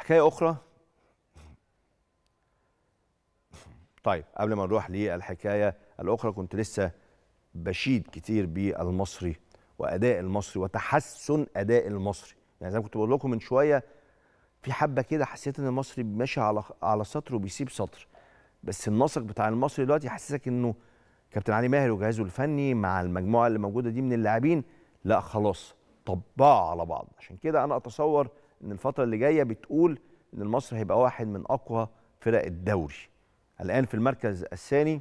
حكايه اخرى طيب قبل ما نروح للحكايه الاخرى كنت لسه بشيد كتير بالمصري واداء المصري وتحسن اداء المصري يعني زي ما كنت بقول لكم من شويه في حبه كده حسيت ان المصري ماشي على على سطر وبيسيب سطر بس النسق بتاع المصري دلوقتي يحسسك انه كابتن علي ماهر وجهازه الفني مع المجموعه اللي موجوده دي من اللاعبين لا خلاص طبعوا على بعض عشان كده انا اتصور ان الفتره اللي جايه بتقول ان المصري هيبقى واحد من اقوى فرق الدوري الان في المركز الثاني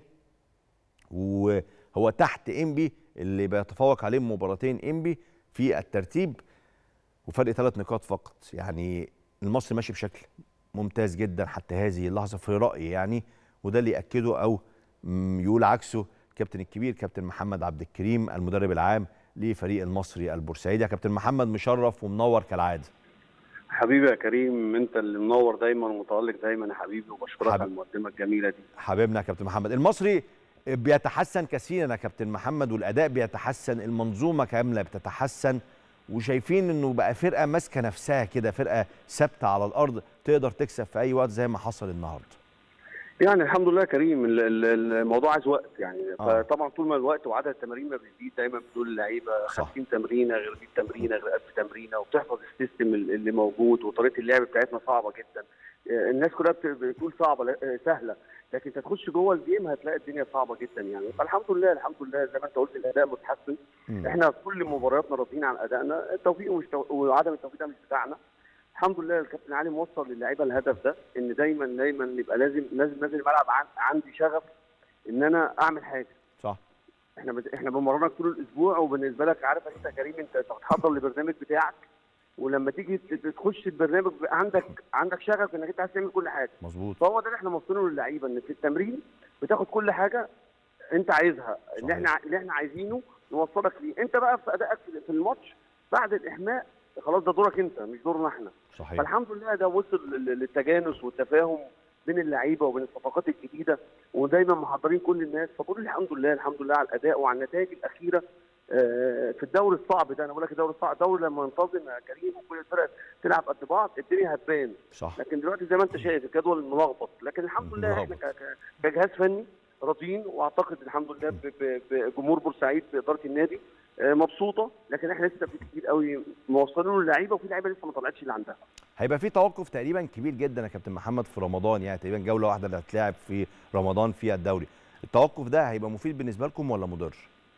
وهو تحت انبي اللي بيتفوق عليه مباراتين انبي في الترتيب وفرق ثلاث نقاط فقط يعني المصري ماشي بشكل ممتاز جدا حتى هذه اللحظه في رايي يعني وده اللي ياكده او يقول عكسه كابتن الكبير كابتن محمد عبد الكريم المدرب العام لفريق المصري البورسعيدي يا كابتن محمد مشرف ومنور كالعاده حبيبي يا كريم انت اللي منور دايما ومتالق دايما يا حبيبي وبشكرك على المقدمه الجميله دي حبيبنا يا كابتن محمد المصري بيتحسن كثيرا يا كابتن محمد والاداء بيتحسن المنظومه كامله بتتحسن وشايفين انه بقى فرقه ماسكه نفسها كده فرقه ثابته على الارض تقدر تكسب في اي وقت زي ما حصل النهارده يعني الحمد لله يا كريم الموضوع عايز وقت يعني آه. فطبعا طول ما الوقت وعدد التمارين ما بيزيد دايما بتقول اللعيبه 50 تمرينه غير 100 تمرينه غير 1000 تمرينه وبتحفظ السيستم اللي موجود وطريقه اللعب بتاعتنا صعبه جدا الناس كلها بتقول صعبه سهله لكن تخش جوه الجيم هتلاقي الدنيا صعبه جدا يعني فالحمد لله الحمد لله زي ما انت قلت الاداء متحسن احنا كل مبارياتنا راضيين عن ادائنا التوفيق ومش تو... وعدم التوفيق ده مش بتاعنا الحمد لله الكابتن علي موصل للعيبه الهدف ده ان دايما دايما يبقى لازم لازم نازل الملعب عندي شغف ان انا اعمل حاجه صح احنا بت... احنا بنمرنك طول الاسبوع وبالنسبه لك عارف انت يا كريم انت بتحضر للبرنامج بتاعك ولما تيجي تخش البرنامج عندك عندك شغف انك انت عايز تعمل كل حاجه مظبوط فهو ده اللي احنا موصلينه للعيبه ان في التمرين بتاخد كل حاجه انت عايزها اللي احنا اللي احنا عايزينه نوصلك ليه انت بقى في ادائك في الماتش بعد الاحماء خلاص ده دورك انت مش دورنا احنا صحيح فالحمد لله ده وصل للتجانس والتفاهم بين اللعيبه وبين الصفقات الجديده ودايما محضرين كل الناس فبقول الحمد لله الحمد لله على الاداء وعلى النتائج الاخيره في الدوري الصعب ده انا بقول لك الدوري الصعب دوري لما ينتظم يا كريم وكل الفرق تلعب قد بعض الدنيا هتبان صح لكن دلوقتي زي ما انت شايف الجدول ملخبط لكن الحمد لله احنا كجهاز فني راضيين واعتقد الحمد لله بجمهور بورسعيد باداره النادي مبسوطه لكن احنا لسه في كتير قوي موصلين للعيبه وفي لعيبه لسه ما طلعتش اللي عندها هيبقى في توقف تقريبا كبير جدا يا كابتن محمد في رمضان يعني تقريبا جوله واحده اللي هتلعب في رمضان في الدوري التوقف ده هيبقى مفيد بالنسبه لكم ولا مضر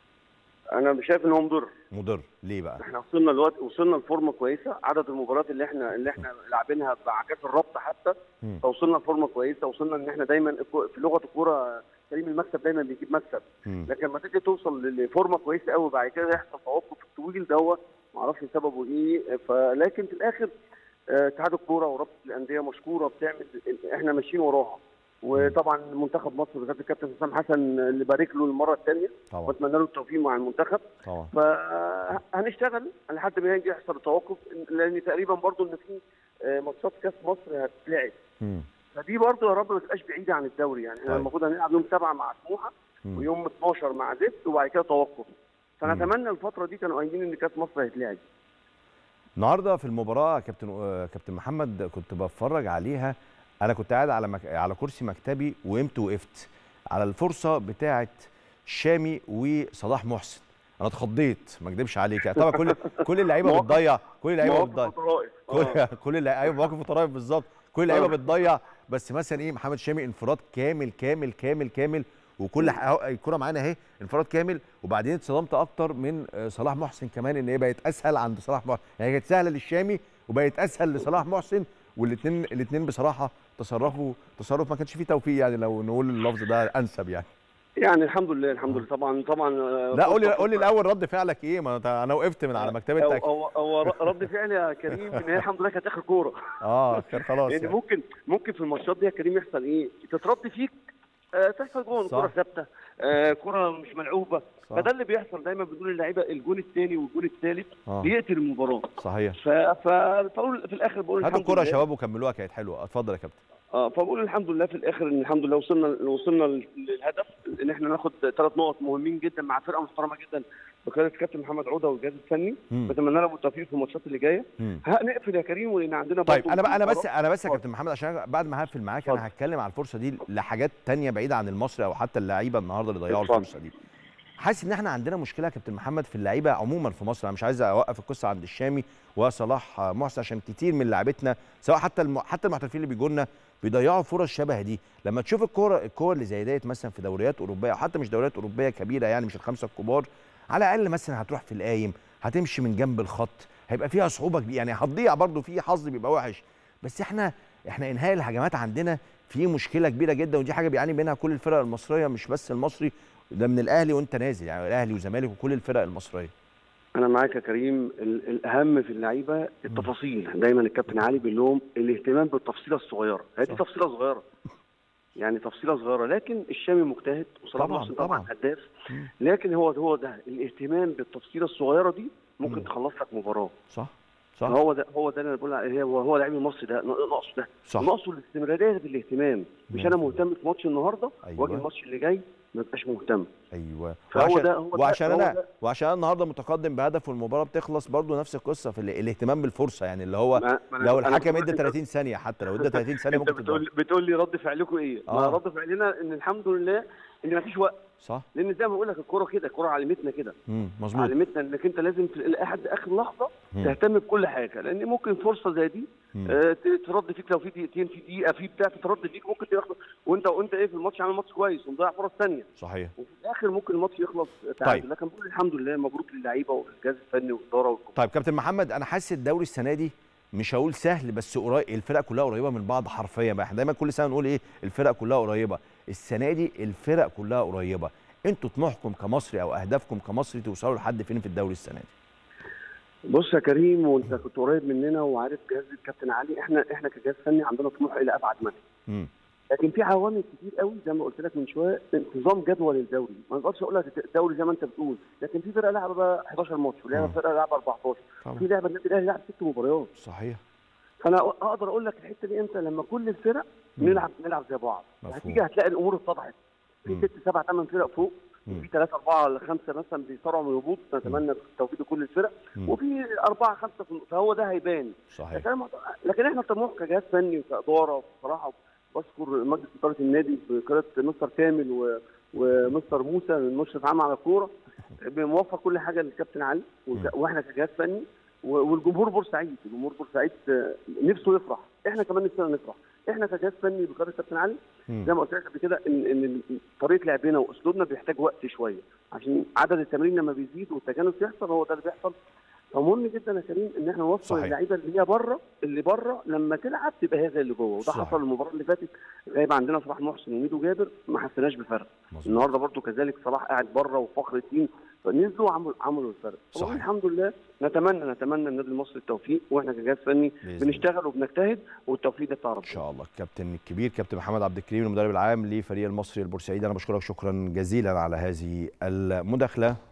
انا شايف ان هو مضر مضر ليه بقى احنا وصلنا دلوقتي وصلنا لفورمه كويسه عدد المباريات اللي احنا اللي احنا لاعبينها مع كاس الرابطه حتى فوصلنا لفورمه كويسه وصلنا ان احنا دايما في لغه الكوره كريم المكسب دايما بيجيب مكسب مم. لكن لما تيجي توصل لفورمه كويسه قوي بعد كده يحصل توقف الطويل دوت ما اعرفش سببه ايه فلكن في الاخر اتحاد الكوره ورابطه الانديه مشكوره بتعمل احنا ماشيين وراها وطبعا منتخب مصر بالذات الكابتن حسام حسن اللي بارك له المره الثانيه طبعا واتمنى له التوفيق مع المنتخب طبعا فهنشتغل لحد ما يجي يحصل توقف لان تقريبا برضو ان في ماتشات كاس مصر هتتلعب مم. فدي برضو يا رب ما تبقاش بعيده عن الدوري يعني احنا طيب. المفروض هنلعب يوم 7 مع سموحه مم. ويوم 12 مع زفت وبعد كده توقف فنتمنى الفتره دي كانوا قايلين ان كاس مصر هيتلعب النهارده في المباراه كابتن آه، كابتن محمد كنت بتفرج عليها انا كنت قاعد على مك... على كرسي مكتبي وقمت وقفت على الفرصه بتاعه شامي وصلاح محسن انا اتخضيت ما اكدبش عليك يعني طبعا كل كل اللعيبه مواقف- بتضيع كل اللعيبه مواقف بتضيع وطرائف. كل آه. كل اللعيبه مواقف وطرائف بالظبط كل اللعيبه آه. بتضيع بس مثلا ايه محمد شامي انفراد كامل كامل كامل كامل وكل ح- أهو الكره معانا اهي انفراد كامل وبعدين اتصدمت اكتر من آه، صلاح محسن كمان ان هي بقت اسهل عند صلاح محسن يعني هي كانت سهله للشامي وبقت اسهل لصلاح محسن والاثنين الاثنين بصراحه تصرفوا تصرف ما كانش فيه توفيق يعني لو نقول اللفظ ده انسب يعني يعني الحمد لله الحمد لله طبعا طبعا آه، لا قول لي فرصة- قول لي الاول رد فعلك ايه ما أنت- انا وقفت من على مكتبتك هو هو هو رد فعلي يا كريم ان هي الحمد لله كانت اخر كوره اه كان خلاص لان يعني. ممكن ممكن في الماتشات دي يا كريم يحصل ايه؟ تترد فيك آه تحصل جون صح. كوره ثابته آه كوره مش ملعوبه صح. فده اللي بيحصل دايما بنقول للعيبه الجون الثاني والجون الثالث آه. بيقتل المباراه صحيح ف- ف- فبقول في الاخر بقول هاتوا الحمد الكوره يا لله. شباب وكملوها كانت حلوه اتفضل يا كابتن اه فبقول الحمد لله في الاخر ان الحمد لله وصلنا وصلنا للهدف ان احنا ناخد ثلاث نقط مهمين جدا مع فرقه محترمه جدا بقياده كابتن محمد عوده والجهاز الفني مم. بتمنى لهم التوفيق في الماتشات اللي جايه مم. هنقفل يا كريم ولان عندنا طيب برضه انا بقى انا بس مباراة. انا بس يا اتفضل. كابتن محمد عشان بعد ما هقفل معاك اتفضل. انا هتكلم على الفرصه دي لحاجات تانية بعيده عن المصري او حتى اللعيبه النهارده اللي ضيعوا اتفضل. الفرصه دي حاسس ان احنا عندنا مشكله يا كابتن محمد في اللعيبه عموما في مصر انا مش عايز اوقف القصه عند الشامي وصلاح محسن عشان كتير من لعيبتنا سواء حتى الم... حتى المحترفين اللي بيجوا لنا بيضيعوا فرص شبه دي لما تشوف الكوره الكور اللي زي ديت مثلا في دوريات اوروبيه او حتى مش دوريات اوروبيه كبيره يعني مش الخمسه الكبار على الاقل مثلا هتروح في القايم هتمشي من جنب الخط هيبقى فيها صعوبه كبيره يعني هتضيع برضو في حظ بيبقى وحش بس احنا احنا انهاء الهجمات عندنا في مشكله كبيره جدا ودي حاجه بيعاني منها كل الفرق المصريه مش بس المصري ده من الاهلي وانت نازل يعني الاهلي والزمالك وكل الفرق المصريه انا معاك يا كريم ال- الاهم في اللعيبه التفاصيل دايما الكابتن علي بيقول لهم الاهتمام بالتفصيله الصغيره هذه صح. تفصيله صغيره يعني تفصيله صغيره لكن الشامي مجتهد وصلاح طبعاً، محسن طبعا طبعاً. هداف مم. لكن هو هو ده الاهتمام بالتفصيله الصغيره دي ممكن مم. تخلص لك مباراه صح صح هو ده هو ده اللي انا بقول عليه هو هو لعيب المصري ده ناقصه ده صح ناقصه الاستمراريه في الاهتمام مش انا مهتم في ماتش النهارده أيوة. واجي الماتش اللي جاي ما ابقاش مهتم ايوه فهو وعشان ده- هو ده- وعشان هو انا ده. وعشان أنا النهارده متقدم بهدف والمباراه بتخلص برضو نفس القصه في ال- الاهتمام بالفرصه يعني اللي هو ما- ما أنا- لو أنا الحكم بقول ادى لك- 30 ثانيه حتى لو ادى 30 ثانيه انت ممكن بتقول تتغير بتقول لي رد فعلكم ايه؟ ما آه. رد فعلنا ان الحمد لله ان مفيش وقت صح لان زي ما بقول لك الكوره كده الكوره علمتنا كده امم مظبوط علمتنا انك انت لازم في لحد اخر لحظه مم. تهتم بكل حاجه لان ممكن فرصه زي دي مم. آه، ت- ترد فيك لو في دقيقتين في دقيقه في بتاع ترد فيك ممكن تاخد وانت وانت ايه في الماتش عامل ماتش كويس ومضيع فرص ثانيه صحيح وفي الاخر ممكن الماتش يخلص تعادل لكن بقول الحمد لله مبروك للعيبه والجهاز الفني والاداره والجمهور طيب كابتن محمد انا حاسس الدوري السنه دي مش هقول سهل بس قريب الفرق كلها قريبه من بعض حرفيا بقى احنا دايما كل سنه نقول ايه الفرق كلها قريبه السنه دي الفرق كلها قريبه انتوا طموحكم كمصري او اهدافكم كمصري توصلوا لحد فين في الدوري السنه دي بص يا كريم وانت كنت قريب مننا وعارف جهاز الكابتن علي احنا احنا كجهاز فني عندنا طموح الى ابعد مدى امم لكن في عوامل كتير قوي زي ما قلت لك من شويه انتظام جدول الدوري ما اقدرش اقول لك الدوري زي ما انت بتقول لكن في فرقه لعبه 11 ماتش مم. ولعبه فرقه لعبه 14 طبعا في لعبه النادي الاهلي لعب ست مباريات صحيح فانا اقدر اقول لك الحته دي امتى لما كل الفرق مم. نلعب نلعب زي بعض مفهوم. هتيجي هتلاقي الامور اتضحت في مم. ست سبع ثمان فرق فوق مم. وفي ثلاثة أربعة ولا خمسة مثلا بيصارعوا من الهبوط نتمنى توفيق كل الفرق مم. وفي أربعة خمسة في- فهو ده هيبان صحيح لكن أنا- لكن احنا طموح كجهاز فني وكاداره بصراحه بشكر مجلس اداره النادي بقياده مستر كامل و... ومستر موسى المشرف عام على الكوره بموفر كل حاجه للكابتن علي وك- واحنا كجهاز فني و- والجمهور بورسعيد الجمهور بورسعيد آه، نفسه يفرح احنا كمان نفسنا نفرح احنا كجهاز فني بقياده الكابتن علي مم. زي ما قلت لك قبل كده ان ان طريقه لعبنا واسلوبنا بيحتاج وقت شويه عشان عدد التمرين لما بيزيد والتجانس يحصل هو ده اللي بيحصل فمهم جدا يا كريم ان احنا نوصل صحيح. اللعيبه اللي هي بره اللي بره لما تلعب تبقى هي زي اللي جوه وده صحيح. حصل المباراه اللي فاتت غايب عندنا صلاح محسن وميدو جابر ما حسيناش بفرق مظبوط النهارده برضو كذلك صلاح قاعد بره وفخر التيم فنزلوا وعملوا عملوا الفرق صحيح. صحيح. الحمد لله نتمنى نتمنى النادي المصري التوفيق واحنا كجهاز فني بإذن الله. بنشتغل وبنجتهد والتوفيق ده بتاع ان ربنا شاء الله الكابتن الكبير كابتن محمد عبد الكريم المدرب العام لفريق المصري البورسعيدي انا بشكرك شكرا جزيلا على هذه المداخله